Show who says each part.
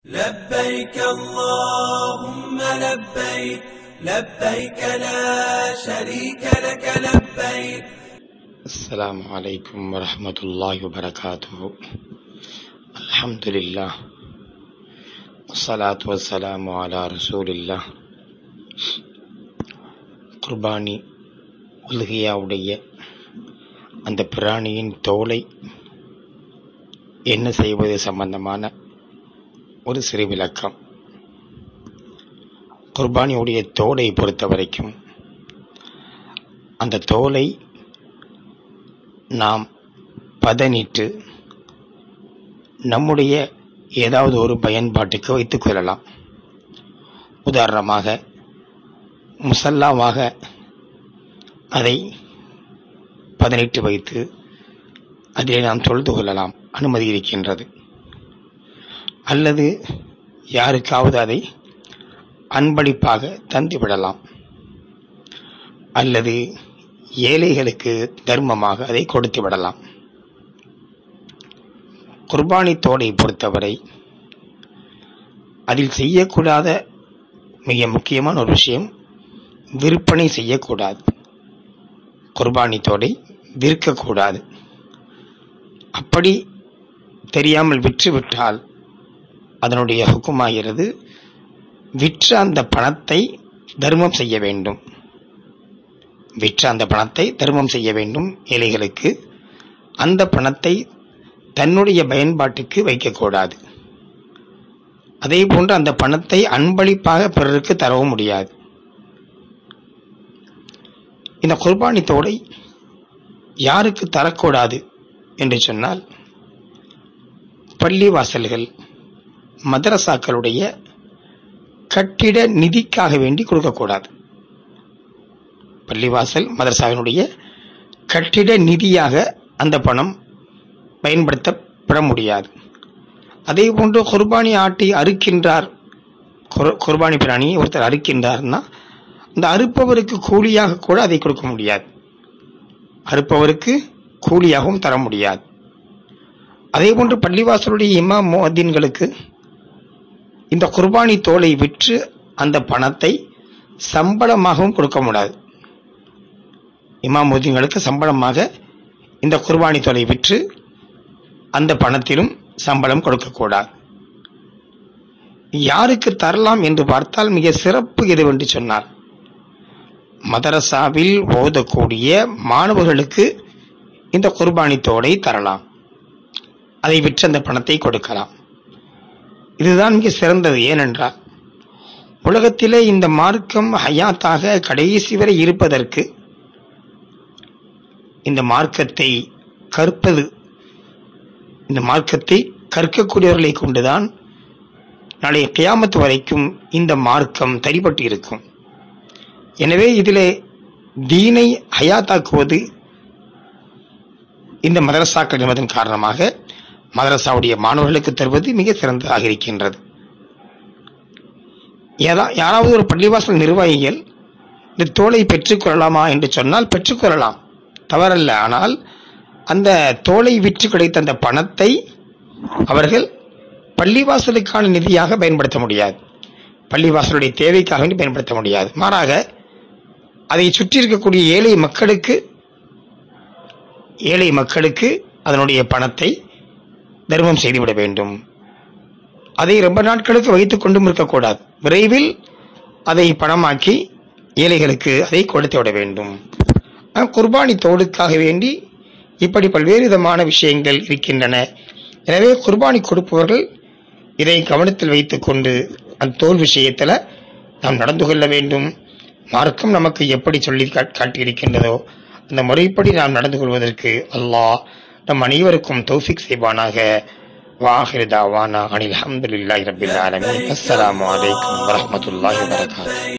Speaker 1: لبيك اللهم لبيك لبيك لا شريك لك لبيك
Speaker 2: السلام عليكم ورحمة الله وبركاته الحمد لله والصلاة والسلام على رسول الله குர்பானி உலகியாவுடைய அந்த பிராணியின் தோலை என்ன செய்வது சம்பந்தமான ஒரு சிறு விளக்கம் குர்பானியுடைய தோலை பொறுத்த வரைக்கும் அந்த தோலை நாம் பதனிட்டு நம்முடைய ஏதாவது ஒரு பயன்பாட்டுக்கு வைத்துக் கொள்ளலாம் உதாரணமாக முசல்லாவாக அதை பதனிட்டு வைத்து அதிலே நாம் தொழுது கொள்ளலாம் அனுமதி இருக்கின்றது அல்லது யாருக்காவது அதை அன்பளிப்பாக தந்துவிடலாம் அல்லது ஏழைகளுக்கு தர்மமாக அதை கொடுத்து விடலாம் குர்பானி தோலை பொறுத்தவரை அதில் செய்யக்கூடாத மிக முக்கியமான ஒரு விஷயம் விற்பனை செய்யக்கூடாது குர்பானி தோலை விற்கக்கூடாது அப்படி தெரியாமல் விற்றுவிட்டால் அதனுடைய ஹுக்குமாகிறது விற்ற அந்த பணத்தை தர்மம் செய்ய வேண்டும் விற்ற அந்த பணத்தை தர்மம் செய்ய வேண்டும் ஏழைகளுக்கு அந்த பணத்தை தன்னுடைய பயன்பாட்டுக்கு வைக்கக்கூடாது அதே போன்று அந்த பணத்தை அன்பளிப்பாக பிறருக்கு தரவும் முடியாது இந்த குர்பானி தோடை யாருக்கு தரக்கூடாது என்று சொன்னால் பள்ளிவாசல்கள் மதரசாக்களுடைய கட்டிட நிதிக்காக வேண்டி கொடுக்கக்கூடாது பள்ளிவாசல் மதரசாவினுடைய கட்டிட நிதியாக அந்த பணம் பயன்படுத்தப்பட முடியாது அதே போன்று குர்பானி ஆட்டி அறுக்கின்றார் குர்- குர்பானி பிராணியை ஒருத்தர் அறுக்கின்றார்னா அந்த அறுப்பவருக்கு கூலியாக கூட அதை கொடுக்க முடியாது அறுப்பவருக்கு கூலியாகவும் தர முடியாது அதே போன்று பள்ளிவாசலுடைய இமாம் முஅத்தின்களுக்கு இந்த குர்பானி தோலை விற்று அந்த பணத்தை சம்பளமாகவும் கொடுக்க முடியாது இமாம் முதிங்களுக்கு சம்பளமாக இந்த குர்பானி தொலை விற்று அந்த பணத்திலும் சம்பளம் கொடுக்கக்கூடாது யாருக்கு தரலாம் என்று பார்த்தால் மிக சிறப்பு எதுவென்று சொன்னார் மதரசாவில் ஓதக்கூடிய மாணவர்களுக்கு இந்த குர்பானி தோலை தரலாம் அதை விற்று அந்த பணத்தை கொடுக்கலாம் இதுதான் மிக சிறந்தது ஏனென்றால் உலகத்திலே இந்த மார்க்கம் ஹயாத்தாக கடைசி வரை இருப்பதற்கு இந்த மார்க்கத்தை கற்பது இந்த மார்க்கத்தை கற்கக்கூடியவர்களை கொண்டுதான் நாளைய கியாமத்து வரைக்கும் இந்த மார்க்கம் தரிப்பட்டு இருக்கும் எனவே இதிலே தீனை ஹயாத்தாக்குவது இந்த மதரசாக்கள் என்பதன் காரணமாக மதரசாவுடைய மாணவர்களுக்கு தருவது மிக சிறந்ததாக இருக்கின்றது ஏதா- யாராவது ஒரு பள்ளிவாசல் நிர்வாகிகள் இந்த தோலை பெற்றுக்கொள்ளலாமா என்று சொன்னால் பெற்றுக்கொள்ளலாம் தவறல்ல ஆனால் அந்த தோலை விற்று கிடைத்த அந்த பணத்தை அவர்கள் பள்ளிவாசலுக்கான நிதியாக பயன்படுத்த முடியாது பள்ளிவாசலுடைய தேவைக்காக வேண்டி பயன்படுத்த முடியாது மாறாக அதை சுற்றி இருக்கக்கூடிய ஏழை மக்களுக்கு ஏழை மக்களுக்கு அதனுடைய பணத்தை தர்மம் செய்துவிட வேண்டும் அதை ரொம்ப நாட்களுக்கு வைத்துக் கொண்டும் இருக்கக்கூடாது விரைவில் அதை பணமாக்கி ஏழைகளுக்கு அதை கொடுத்து விட வேண்டும் ஆனா, குர்பானி தோலுக்காக வேண்டி இப்படி பல்வேறு விதமான விஷயங்கள் இருக்கின்றன எனவே குர்பானி கொடுப்பவர்கள் இதை கவனத்தில் வைத்துக்கொண்டு அந்த தோல் விஷயத்தில் நாம் நடந்து கொள்ள வேண்டும் மார்க்கம் நமக்கு எப்படி சொல்லி காட்- காட்டியிருக்கின்றதோ அந்த முறைப்படி நாம் நடந்து கொள்வதற்கு அல்லாஹ் நம் அனைவருக்கும் தௌஃபிக் செய்வானாக வாஹிர் தாவானா அனில் அஹமதுல்லாஹி ரபில் ஆலமீன் அஸ்ஸலாமு அலைக்கும் வரஹ்மத்துல்லாஹி வபரகாத்துஹு